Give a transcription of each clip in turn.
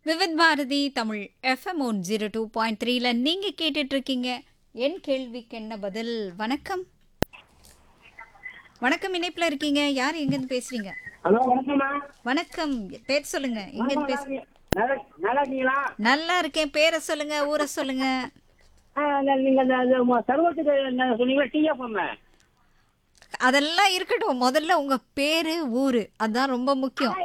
Vividh Bharati Tamil FM one zero two point த்ரீல நீங்க கேட்டுட்டு இருக்கீங்க என் கேள்விக்கு என்ன பதில் வணக்கம் வணக்கம் இணைப்புல இருக்கீங்க யார் எங்கிருந்து பேசுறீங்க ஹலோ வணக்கம்மா வணக்கம் பேர் சொல்லுங்க எங்கிருந்து பேச நல்லா நல்லா இருக்கீங்களா நல்லா இருக்கேன் பேரை சொல்லுங்க ஊரை சொல்லுங்க ஆ, இந்த- நீங்க இந்த இந்த ம- சர்வத்துக்கு என்ன சொன்னீங்களா டிஎஃப்எம் அதெல்லாம் இருக்கட்டும் முதல்ல உங்க பேரு ஊரு அதான் ரொம்ப முக்கியம்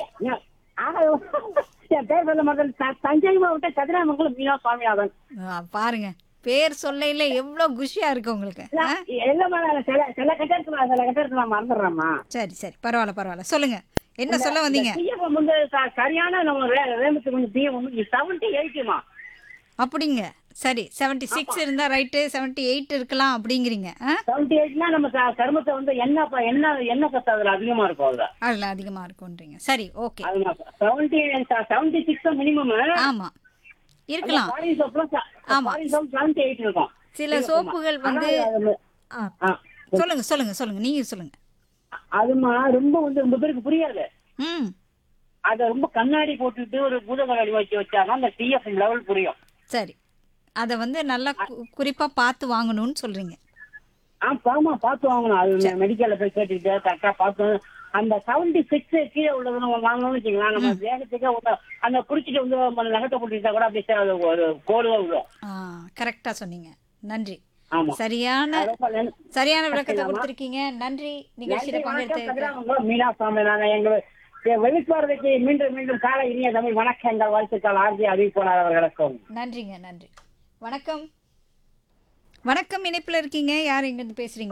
என் பேர் சொல்ல மாட்டேன் த- தஞ்சை மாவட்டம் கதிராமங்கலம் மீனா சுவாமிநாதன் ஆ, பாருங்க பேர் சொல்லையில எவ்வளவு குஷியா இருக்கு உங்களுக்கு ஆ? இல்லம்மா நான் சில சில கட்டத்துல சில கட்டத்துல நான் மறந்துடுறேம்மா சரி சரி பரவாயில்ல பரவாயில்ல சொல்லுங்க என்ன சொல்ல வந்தீங்க டிஎஃப்எம் வந்து ச- சரியான நம்ம ரே- ரேமுக்கு வந்து டிஎஃப்எம் செவன்டி எயிட்டுமா அப்படிங்க சரி 76 சிக்ஸ் இருந்தா ரைட்டு 78 எயிட் இருக்கலாம் அப்படிங்கிறீங்க ஆ? செவன்டி எயிட்னா நம்ம ச- கருமத்தை வந்து என்ன ப- என்ன என்ன சத்து அதுல அதிகமா இருக்கும் அதுல அதுல அதிகமா இருக்கும்ன்றீங்க சரி ஓகே அது செவன்டி செவன்டி சிக்ஸ் மினிமம் ஆமா இருக்கலாம் பாடி சோப்லாம் ஆமா. பாடி சோப் செவன்டி எயிட் இருக்கும் சில சோப்புகள் வந்து ஆனா, ஆ, ஆ, சொல்லுங்க சொல்லுங்க சொல்லுங்க நீங்க சொல்லுங்க அதுமா ரொம்ப வந்து ரொம்ப பேருக்கு புரியாது ம் அத ரொம்ப கண்ணாடி போட்டுட்டு ஒரு பூத கண்ணாடி வச்சு வச்சாதான் அந்த டிஎஃப் லெவல் புரியும் சரி அதை வந்து நல்லா கு- குறிப்பா பார்த்து வாங்கணும்னு சொல்றீங்க ஆ பாமா பார்த்து வாங்கணும் அது மெடிக்கல்ல போய் கேட்டுக்கிட்டு கரெக்டா பார்த்து அந்த செவன்டி சிக்ஸ் கீழே உள்ளது நம்ம வாங்கணும்னு வச்சுக்கலாம் நம்ம வேகத்துக்கு உள்ள- அந்த குடிச்சிட்டு வந்து நம்ம நகத்தை போட்டுக்கிட்டா கூட அப்படியே அது ஒரு கோடு தான் விடும் ஆ கரெக்டா சொன்னீங்க நன்றி ஆமா சரியான அது ரொம்ப நன்- சரியான விளக்கத்தை கொடுத்துருக்கீங்க நன்றி நிகழ்ச்சியில நன்றி, வணக்கம், பங்கெடுத்து கதிராமங்கலம் மீனா சுவாமி நான் எங்கள் வெளிப்பார்வைக்கு மீண்டும் மீண்டும் காலை இனிய தமிழ் வணக்கங்கள் வாழ்த்துக்கள் ஆர்ஜி அறிவிப்பாளர் அவர்களுக்கும் நன்றிங்க நன்றி வணக்கம் வணக்கம் இணைப்புல இருக்கீங்க யார் எங்கிருந்து பேசுறீங்க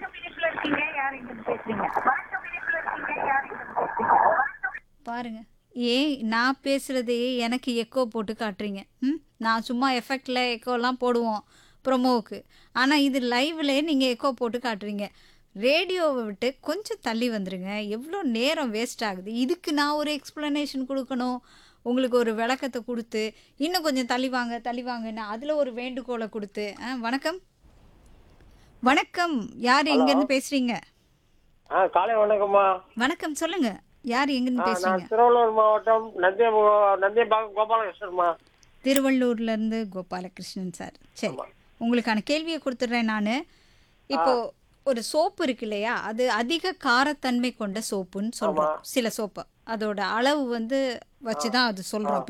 பாருங்க ஏன் நான் பேசுறது எனக்கு எக்கோ போட்டு காட்டுறீங்க ம் நான் சும்மா எஃபெக்டில் எக்கோலாம் போடுவோம் ப்ரொமோவுக்கு ஆனால் இது லைவ்ல நீங்கள் எக்கோ போட்டு காட்டுறீங்க ரேடியோவை விட்டு கொஞ்சம் தள்ளி வந்துருங்க எவ்வளோ நேரம் வேஸ்ட் ஆகுது இதுக்கு நான் ஒரு எக்ஸ்ப்ளனேஷன் கொடுக்கணும் உங்களுக்கு ஒரு விளக்கத்தை கொடுத்து இன்னும் கொஞ்சம் தள்ளி வாங்க தள்ளி வாங்கன்னு அதில் ஒரு வேண்டுகோளை கொடுத்து ஆ வணக்கம் வணக்கம் யார் எங்கேருந்து பேசுகிறீங்க ஆ காலை வணக்கம்மா வணக்கம் சொல்லுங்க யார் எங்கேருந்து ஆ, பேசுறீங்க நான் திருவள்ளூர் மாவட்டம் நந்திய நந்தியம்பாக்கம் கோபாலகிருஷ்ணன்மா திருவள்ளூர்ல இருந்து கோபாலகிருஷ்ணன் சார் சரி உங்களுக்கான கேள்வியை கொடுத்துட்றேன் நான் இப்போ ஒரு சோப்பு இருக்கு இல்லையா அது அதிக காரத்தன்மை கொண்ட சோப்புன்னு சொல்றோம் சில சோப்பு அதோட அளவு வந்து வச்சு தான் அது சொல்றோம்